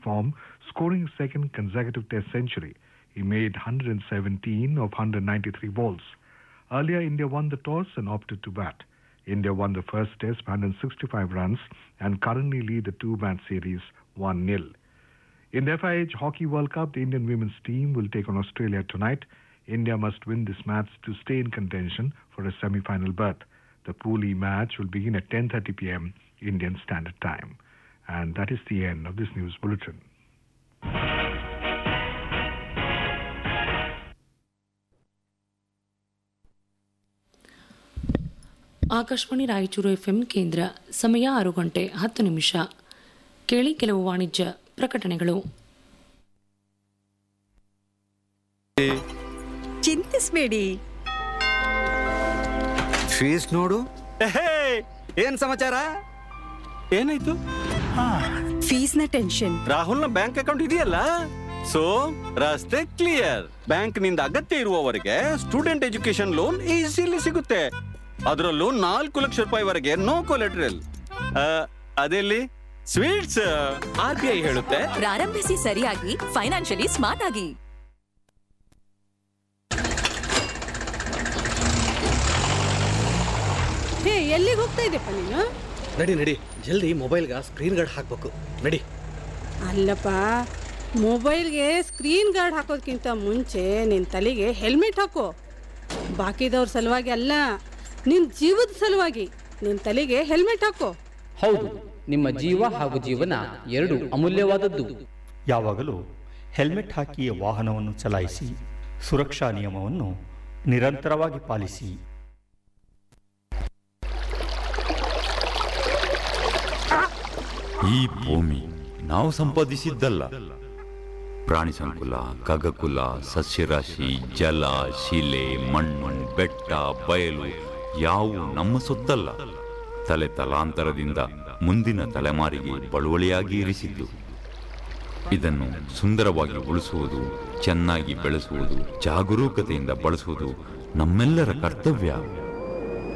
form, scoring his second consecutive Test century. He made 117 of 193 balls. Earlier, India won the toss and opted to bat. India won the first Test by 165 runs and currently lead the two-match series 1-0. In the FIH Hockey World Cup, the Indian women's team will take on Australia tonight. India must win this match to stay in contention for a semi-final berth. The Pool E match will begin at 10:30 p.m. Indian Standard Time. And that is the end of this news bulletin. Akashvani Raichur FM ಕೇಂದ್ರ ಸಮಯ ಆರು ಗಂಟೆ ಹತ್ತು ನಿಮಿಷ ಕೇಳಿ ಕೆಲವು ವಾಣಿಜ್ಯ ಪ್ರಕಟಣೆಗಳು ಚಿಂತಿಸ್ಬೇಡಿ ಫೀಸ್ ನೋಡು ಏನ್ ಸಮಾಚಾರ ಏನಾಯ್ತು ಫೀಸ್ನ ಟೆನ್ಷನ್ ರಾಹುಲ್ನ ಬ್ಯಾಂಕ್ ಅಕೌಂಟ್ ಇದೆಯಲ್ಲ ಸೊ ರಸ್ತೆ ಕ್ಲಿಯರ್ ಬ್ಯಾಂಕ್ ನಿಂದ ಅಗತ್ಯ ಇರುವವರೆಗೆ ಸ್ಟೂಡೆಂಟ್ ಎಜುಕೇಶನ್ ಲೋನ್ ಈಸಿಲಿ ಸಿಗುತ್ತೆ ಅದರಲ್ಲೂ ನಾಲ್ಕು ಲಕ್ಷ ರೂಪಾಯಿವರೆಗೆ ನೋ ಕೊಲೆಟ್ರಲ್ ಅದೆಲ್ಲಿ ಸ್ವೀಟ್ಸ್ ಆರ್ ಬಿ ಐ ಹೇಳುತ್ತೆ ಪ್ರಾರಂಭಿಸಿ ಸರಿಯಾಗಿ ಫೈನಾನ್ಷಿಯಲಿ ಸ್ಮಾರ್ಟ್ ಆಗಿ ಹೇ ಎಲ್ಲಿಗೆ ಹೋಗ್ತಾ ಇದ್ದೆಪ್ಪ ನೀನು ನಡಿ ನಡಿ ಜಲ್ದಿ ಮೊಬೈಲ್ಗೆ ಸ್ಕ್ರೀನ್ ಗಾರ್ಡ್ ಹಾಕ್ಬೇಕು ನಡಿ ಅಲ್ಲಪ್ಪ ಮೊಬೈಲ್ಗೆ ಸ್ಕ್ರೀನ್ ಗಾರ್ಡ್ ಹಾಕೋದ್ಕಿಂತ ಮುಂಚೆ ನಿನ್ನ ತಲೆಗೆ ಹೆಲ್ಮೆಟ್ ಹಾಕೋ ಬಾಕಿದವ್ರ ಸಲುವಾಗಿ ಅಲ್ಲ ನಿನ್ನ ಜೀವದ ಸಲುವಾಗಿ ನಿನ್ನ ತಲೆಗೆ ಹೆಲ್ಮೆಟ್ ಹಾಕೋ ಹೌದು ನಿಮ್ಮ ಜೀವ ಹಾಗೂ ಜೀವನ ಎರಡು ಅಮೂಲ್ಯವಾದದ್ದು ಯಾವಾಗಲೂ ಹೆಲ್ಮೆಟ್ ಹಾಕಿ ವಾಹನವನ್ನು ಚಲಾಯಿಸಿ ಸುರಕ್ಷಾ ನಿಯಮವನ್ನು ನಿರಂತರವಾಗಿ ಪಾಲಿಸಿ ಈ ಭೂಮಿ ನಾವು ಸಂಪಾದಿಸಿದ್ದಲ್ಲ ಪ್ರಾಣಿ ಸಂಕುಲ ಖಗಕುಲ ಸಸ್ಯರಾಶಿ ಜಲ ಶಿಲೆ ಮಣ್ಣು ಬೆಟ್ಟ ಬಯಲು ಯಾವು ನಮ್ಮ ಸೊತ್ತಲ್ಲ ತಲೆ ತಲಾಂತರದಿಂದ ಮುಂದಿನ ತಲೆಮಾರಿಗೆ ಬಳುವಳಿಯಾಗಿ ಇರಿಸಿದ್ದು ಇದನ್ನು ಸುಂದರವಾಗಿ ಉಳಿಸುವುದು ಚೆನ್ನಾಗಿ ಬೆಳೆಸುವುದು ಜಾಗರೂಕತೆಯಿಂದ ಬಳಸುವುದು ನಮ್ಮೆಲ್ಲರ ಕರ್ತವ್ಯ